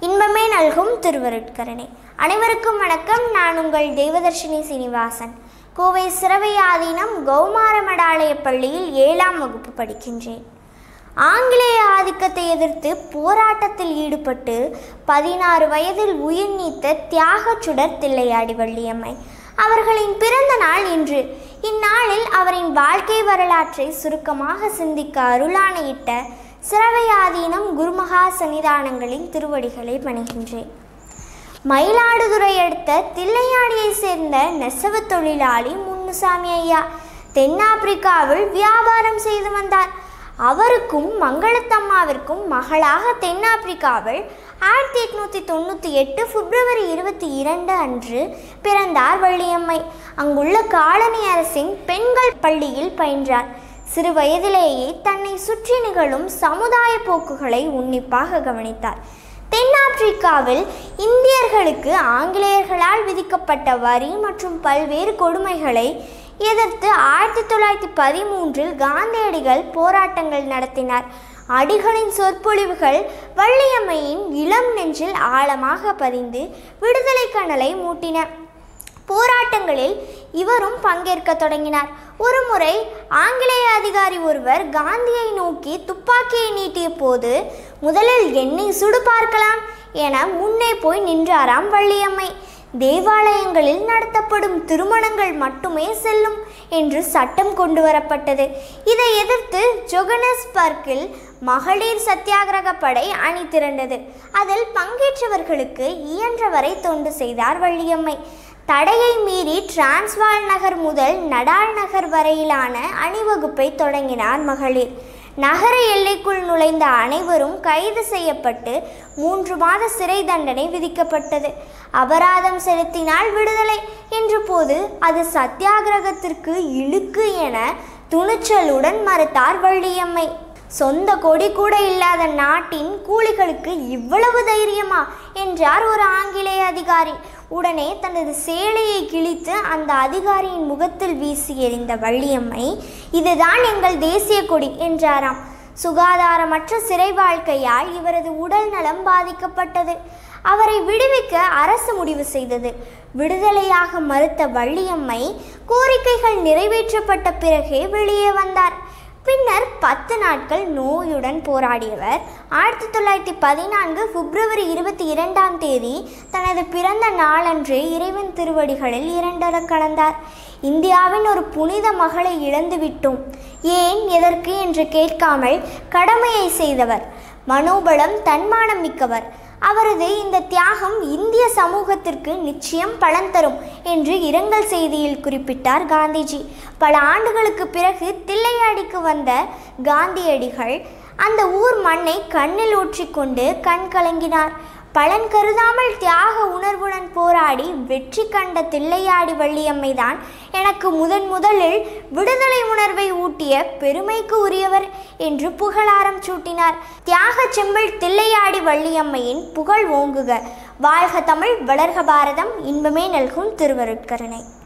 இன்பமே நல்கும் திருவருட்கரணை அனைவருக்கும் வணக்கம் நான் உங்கள் தேவதர்ஷினி சீனிவாசன் கோவை சிறவையாதீனம் கௌமார மடாலய பள்ளியில் ஏழாம் வகுப்பு படிக்கின்றேன் ஆங்கிலேய ஆதிக்கத்தை எதிர்த்து போராட்டத்தில் ஈடுபட்டு பதினாறு வயதில் உயிர் நீத்த தியாகச் சுடர் தில்லையாடி வள்ளியம்மை அவர்களின் பிறந்த நாள் இன்று இந்நாளில் அவரின் வாழ்க்கை வரலாற்றை சுருக்கமாக சிந்திக்க அருளாணையிட்ட சிறவையாதீனம் குருமகா சன்னிதானங்களின் திருவடிகளை பணிகின்றேன் மயிலாடுதுறை அடுத்த தில்லையாடியை சேர்ந்த நெசவு தொழிலாளி முன்னுசாமி ஐயா தென்னாப்பிரிக்காவில் வியாபாரம் செய்து வந்தார் அவருக்கும் மங்களத்தம்மாவிற்கும் மகளாக தென்னாப்பிரிக்காவில் ஆயிரத்தி எட்நூற்றி தொண்ணூற்றி எட்டு பிப்ரவரி இருபத்தி இரண்டு அன்று பிறந்தார் வள்ளியம்மை அங்குள்ள காலனி அரசின் பெண்கள் பள்ளியில் பயின்றார் சிறு வயதிலேயே தன்னை சுற்றி நிகழும் சமுதாய போக்குகளை உன்னிப்பாக கவனித்தார் தென்னாப்பிரிக்காவில் இந்தியர்களுக்கு ஆங்கிலேயர்களால் விதிக்கப்பட்ட வரி மற்றும் பல்வேறு கொடுமைகளை எதிர்த்து ஆயிரத்தி தொள்ளாயிரத்தி பதிமூன்றில் காந்தியடிகள் போராட்டங்கள் நடத்தினார் அடிகளின் சொற்பொழிவுகள் வள்ளியம்மையின் இளம் நெஞ்சில் ஆழமாக பதிந்து விடுதலை கனலை மூட்டின போராட்டங்களில் இவரும் பங்கேற்க தொடங்கினார் ஒருமுறை ஆங்கிலேய அதிகாரி ஒருவர் காந்தியை நோக்கி துப்பாக்கியை நீட்டிய போது முதலில் என்னை சுடு பார்க்கலாம் என முன்னே போய் நின்றாராம் வள்ளியம்மை தேவாலயங்களில் நடத்தப்படும் திருமணங்கள் மட்டுமே செல்லும் என்று சட்டம் கொண்டு வரப்பட்டது இதை எதிர்த்து ஜொகனஸ்பர்க்கில் மகளிர் சத்தியாகிரக படை அணி திரண்டது அதில் பங்கேற்றவர்களுக்கு இயன்றவரை தொண்டு செய்தார் வள்ளியம்மை தடையை மீறி டிரான்ஸ்வால் நகர் முதல் நடால் நகர் வரையிலான அணிவகுப்பை தொடங்கினார் மகளிர் நகர எல்லைக்குள் நுழைந்த அனைவரும் கைது செய்யப்பட்டு மூன்று மாத சிறை தண்டனை விதிக்கப்பட்டது அபராதம் செலுத்தினால் விடுதலை என்ற போது அது சத்தியாகிரகத்திற்கு இழுக்கு என துணிச்சலுடன் மறுத்தார் வள்ளியம்மை சொந்த கொடி கூட இல்லாத நாட்டின் கூலிகளுக்கு இவ்வளவு தைரியமா என்றார் ஒரு ஆங்கிலேய அதிகாரி உடனே தனது சேலையை கிழித்து அந்த அதிகாரியின் முகத்தில் வீசி எறிந்த வள்ளியம்மை இதுதான் எங்கள் தேசிய கொடி என்றாராம் சுகாதாரமற்ற சிறை வாழ்க்கையால் இவரது உடல் நலம் பாதிக்கப்பட்டது அவரை விடுவிக்க அரசு முடிவு செய்தது விடுதலையாக மறுத்த வள்ளியம்மை கோரிக்கைகள் நிறைவேற்றப்பட்ட பிறகே வெளியே வந்தார் பின்னர் பத்து நாட்கள் நோயுடன் போராடியவர் ஆயிரத்தி தொள்ளாயிரத்தி பதினான்கு பிப்ரவரி இருபத்தி இரண்டாம் தேதி தனது பிறந்த நாளன்றே இறைவன் திருவடிகளில் இரண்டர கலந்தார் இந்தியாவின் ஒரு புனித மகளை இழந்துவிட்டோம் ஏன் எதற்கு என்று கேட்காமல் கடமையை செய்தவர் மனோபலம் தன்மானம் மிக்கவர் அவரது இந்த தியாகம் இந்திய சமூகத்திற்கு நிச்சயம் பலன் தரும் என்று இரங்கல் செய்தியில் குறிப்பிட்டார் காந்திஜி பல ஆண்டுகளுக்கு பிறகு தில்லையாடிக்கு வந்த காந்தியடிகள் அந்த ஊர் மண்ணை கண்ணில் ஊற்றிக்கொண்டு கண் கலங்கினார் பலன் கருதாமல் தியாக உணர்வுடன் போராடி வெற்றி கண்ட தில்லையாடி வள்ளியம்மைதான் எனக்கு முதன் முதலில் விடுதலை உணர்வை ஊட்டிய பெருமைக்கு உரியவர் என்று புகழாரம் சூட்டினார் தியாக செம்பல் தில்லையாடி வள்ளியம்மையின் புகழ் ஓங்குக வாழ்க தமிழ் வளர்க பாரதம் இன்பமே நல்கும் திருவருட்கருணை